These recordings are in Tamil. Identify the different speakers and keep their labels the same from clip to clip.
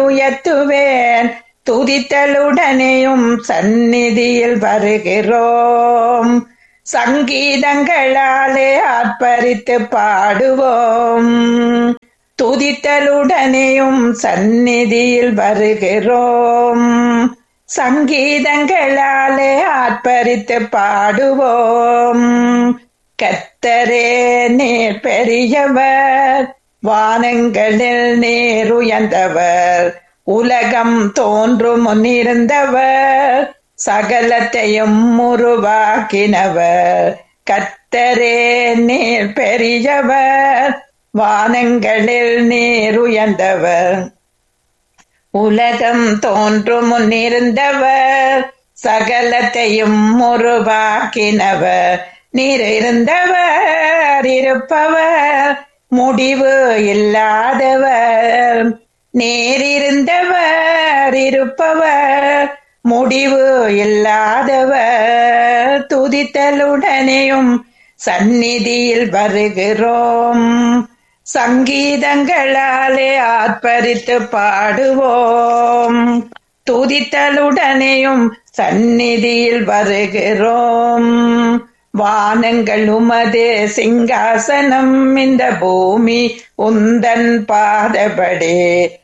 Speaker 1: உயர்த்துவேன் துதித்தலுடனேயும் சந்நிதியில் வருகிறோம் சங்கீதங்களாலே ஆர்ப்பரித்து பாடுவோம் துதித்தலுடனேயும் சந்நிதியில் வருகிறோம் சங்கீதங்களாலே ஆர்ப்பரித்து பாடுவோம் கத்தரே நீர் பெரியவர் வானங்களில் நீர் உயர்ந்தவர் உலகம் தோன்றும் முன்னிருந்தவர் சகலத்தையும் உருவாக்கினவர் கத்தரே நீர் பெரியவர் வானங்களில் நீர் உயர்ந்தவர் உலகம் தோன்றும் முன்னிருந்தவர் சகலத்தையும் உருவாக்கினவர் நீர் இருந்தவர் இருப்பவர் முடிவு இல்லாதவர் நேர் இருந்தவர் இருப்பவர் முடிவு இல்லாதவர் துதித்தலுடனேயும் சந்நிதியில் வருகிறோம் சங்கீதங்களாலே ஆர்ப்பரித்து பாடுவோம் துதித்தலுடனேயும் சந்நிதியில் வருகிறோம் வானங்கள் உமது சிங்காசனம் இந்த பூமி உந்தன் பாதபடி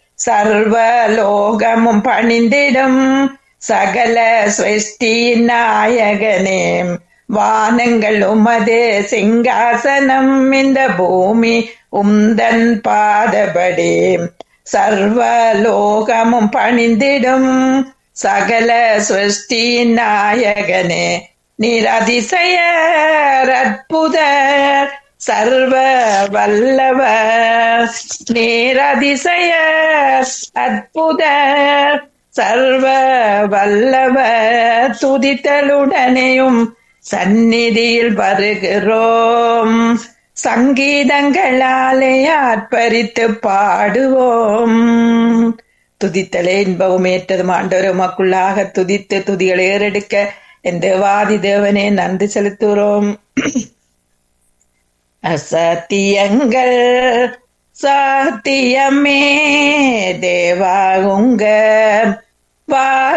Speaker 1: சர்வலோகமும் பணிந்திடும் சகல சிருஷ்டி நாயகனே வானங்கள் உமது சிங்காசனம் இந்த பூமி உந்தன் பாதபடி சர்வலோகமும் பணிந்திடும் சகல சிருஷ்டி நாயகனே நீர் அதிசயர் அற்புதர் சர்வ வல்லவர் நீர் அதிசயர் அற்புதர் சர்வ வல்லவர் துதித்தலுடனேயும் சந்நிதியில் வருகிறோம் சங்கீதங்களாலே ஆர்ப்பரித்து பாடுவோம் துதித்தலே இன்பவும் ஏற்றதும் ஆண்டவர் மக்களாக துதித்து துதிகளை ஏறெடுக்க எந்த வாதி தேவனே நன்றி செலுத்துகிறோம் அசத்தியங்கள் சாத்தியமே தேவா உங்க வா